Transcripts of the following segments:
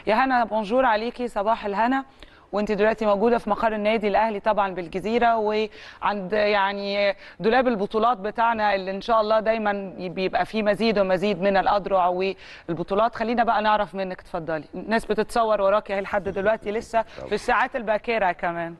يا هنا بونجور عليكي صباح الهنا وانت دلوقتي موجوده في مقر النادي الاهلي طبعا بالجزيره وعند يعني دولاب البطولات بتاعنا اللي ان شاء الله دايما بيبقى فيه مزيد ومزيد من الاذرع والبطولات خلينا بقى نعرف منك اتفضلي الناس بتتصور وراكي اهي لحد دلوقتي لسه في الساعات الباكره كمان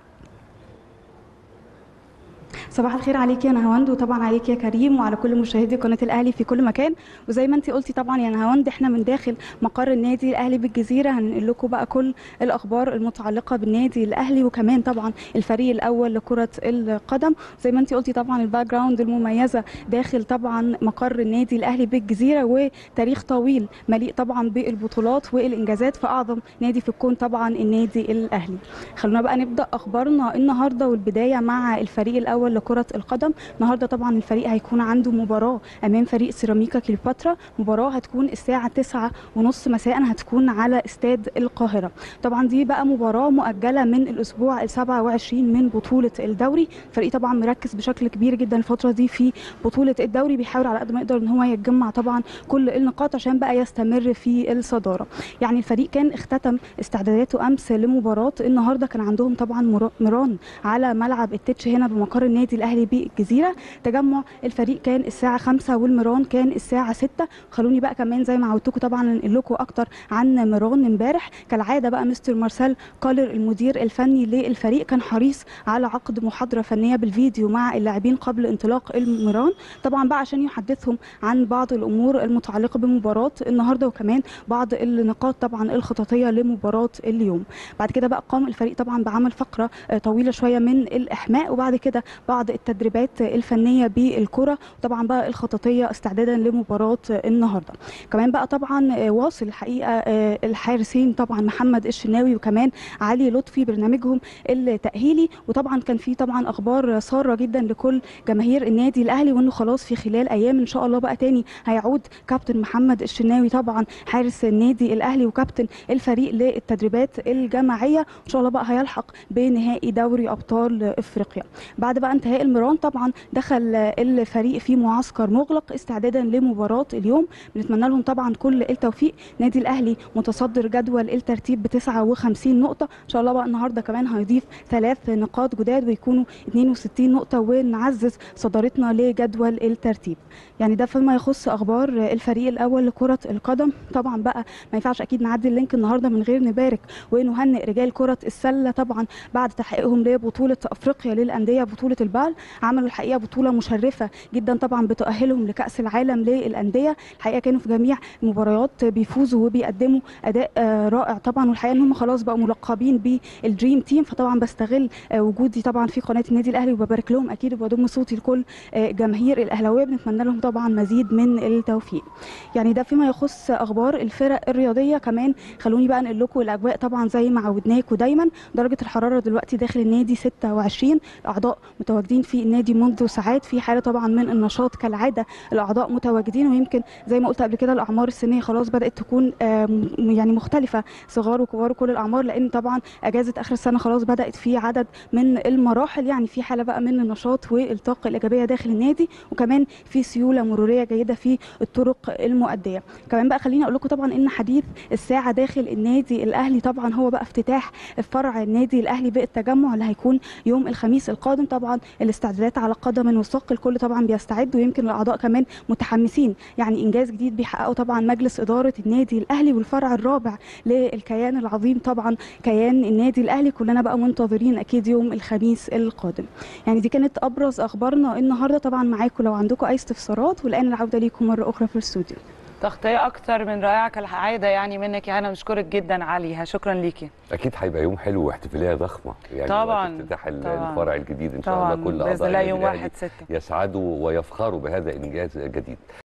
صباح الخير عليك يا نهاوند وطبعا عليك يا كريم وعلى كل مشاهدي قناه الاهلي في كل مكان وزي ما انت قلتي طبعا يا نهاوند احنا من داخل مقر النادي الاهلي بالجزيره هننقل لكم بقى كل الاخبار المتعلقه بالنادي الاهلي وكمان طبعا الفريق الاول لكره القدم زي ما انت قلتي طبعا الباك جراوند المميزه داخل طبعا مقر النادي الاهلي بالجزيره وتاريخ طويل مليء طبعا بالبطولات والانجازات في اعظم نادي في الكون طبعا النادي الاهلي خلونا بقى نبدا اخبارنا النهارده والبدايه مع الفريق الاول لكره القدم النهارده طبعا الفريق هيكون عنده مباراه امام فريق سيراميكا كليوباترا مباراه هتكون الساعه 9 ونص مساء هتكون على استاد القاهره طبعا دي بقى مباراه مؤجله من الاسبوع ال 27 من بطوله الدوري الفريق طبعا مركز بشكل كبير جدا الفتره دي في بطوله الدوري بيحاول على قد ما يقدر ان هو يتجمع طبعا كل النقاط عشان بقى يستمر في الصداره يعني الفريق كان اختتم استعداداته امس لمباراه النهارده كان عندهم طبعا مران على ملعب التتش هنا بمقر النادي الاهلي بالجزيره تجمع الفريق كان الساعه 5 والمران كان الساعه 6 خلوني بقى كمان زي ما عودتكم طبعا ننقل لكم اكتر عن مران امبارح كالعاده بقى مستر مارسيل كولر المدير الفني للفريق كان حريص على عقد محاضره فنيه بالفيديو مع اللاعبين قبل انطلاق المران طبعا بقى عشان يحدثهم عن بعض الامور المتعلقه بمباراه النهارده وكمان بعض النقاط طبعا الخططيه لمباراه اليوم بعد كده بقى قام الفريق طبعا بعمل فقره طويله شويه من الاحماء وبعد كده بعض التدريبات الفنيه بالكره وطبعا بقى الخططيه استعدادا لمباراه النهارده كمان بقى طبعا واصل الحقيقه الحارسين طبعا محمد الشناوي وكمان علي لطفي برنامجهم التاهيلي وطبعا كان في طبعا اخبار ساره جدا لكل جماهير النادي الاهلي وانه خلاص في خلال ايام ان شاء الله بقى تاني هيعود كابتن محمد الشناوي طبعا حارس النادي الاهلي وكابتن الفريق للتدريبات الجماعيه ان شاء الله بقى هيلحق بنهائي دوري ابطال افريقيا بعد بقى انتهاء المران طبعا دخل الفريق في معسكر مغلق استعدادا لمباراه اليوم بنتمنى لهم طبعا كل التوفيق نادي الاهلي متصدر جدول الترتيب ب 59 نقطه ان شاء الله بقى النهارده كمان هيضيف ثلاث نقاط جداد ويكونوا 62 نقطه ونعزز صدارتنا لجدول الترتيب يعني ده فيما يخص اخبار الفريق الاول لكره القدم طبعا بقى ما ينفعش اكيد نعدي اللينك النهارده من غير نبارك ونهنئ رجال كره السله طبعا بعد تحقيقهم لبطوله افريقيا للانديه بطوله البال عملوا الحقيقه بطوله مشرفه جدا طبعا بتؤهلهم لكاس العالم للانديه الحقيقه كانوا في جميع المباريات بيفوزوا وبيقدموا اداء رائع طبعا والحقيقه ان هم خلاص بقوا ملقبين بالدريم تيم فطبعا بستغل وجودي طبعا في قناه النادي الاهلي وببارك لهم اكيد وبضم صوتي لكل جماهير الاهلاويه بنتمنى لهم طبعا مزيد من التوفيق يعني ده فيما يخص اخبار الفرق الرياضيه كمان خلوني بقى انقل لكم الاجواء طبعا زي ما عودناكم دايما درجه الحراره دلوقتي داخل النادي 26 الاعضاء متواجدين في النادي منذ ساعات في حاله طبعا من النشاط كالعاده الاعضاء متواجدين ويمكن زي ما قلت قبل كده الاعمار السنيه خلاص بدات تكون يعني مختلفه صغار وكبار وكل الاعمار لان طبعا اجازه اخر السنه خلاص بدات في عدد من المراحل يعني في حاله بقى من النشاط والطاقه الايجابيه داخل النادي وكمان في سيوله مروريه جيده في الطرق المؤديه كمان بقى خليني اقول لكم طبعا ان حديث الساعه داخل النادي الاهلي طبعا هو بقى افتتاح فرع النادي الاهلي بالتجمع اللي هيكون يوم الخميس القادم طبعا الاستعدادات على قدم وساق الكل طبعا بيستعد ويمكن الاعضاء كمان متحمسين يعني انجاز جديد بيحققه طبعا مجلس اداره النادي الاهلي والفرع الرابع للكيان العظيم طبعا كيان النادي الاهلي كلنا بقى منتظرين اكيد يوم الخميس القادم يعني دي كانت ابرز اخبارنا النهارده طبعا معاكم لو عندكم اي استفسارات والان العوده ليكم مره اخرى في الاستوديو تغطيه اكتر من رائعه كالعاده يعني منك يا هنا نشكرك جدا عليها شكرا ليكي اكيد هيبقى يوم حلو واحتفاليه ضخمه يعني طبعا افتتاح طبعا الفرع الجديد ان شاء طبعا الله كل باذن الله اعضاء يوم النادي 1 6 يسعدوا ويفخروا بهذا انجاز جديد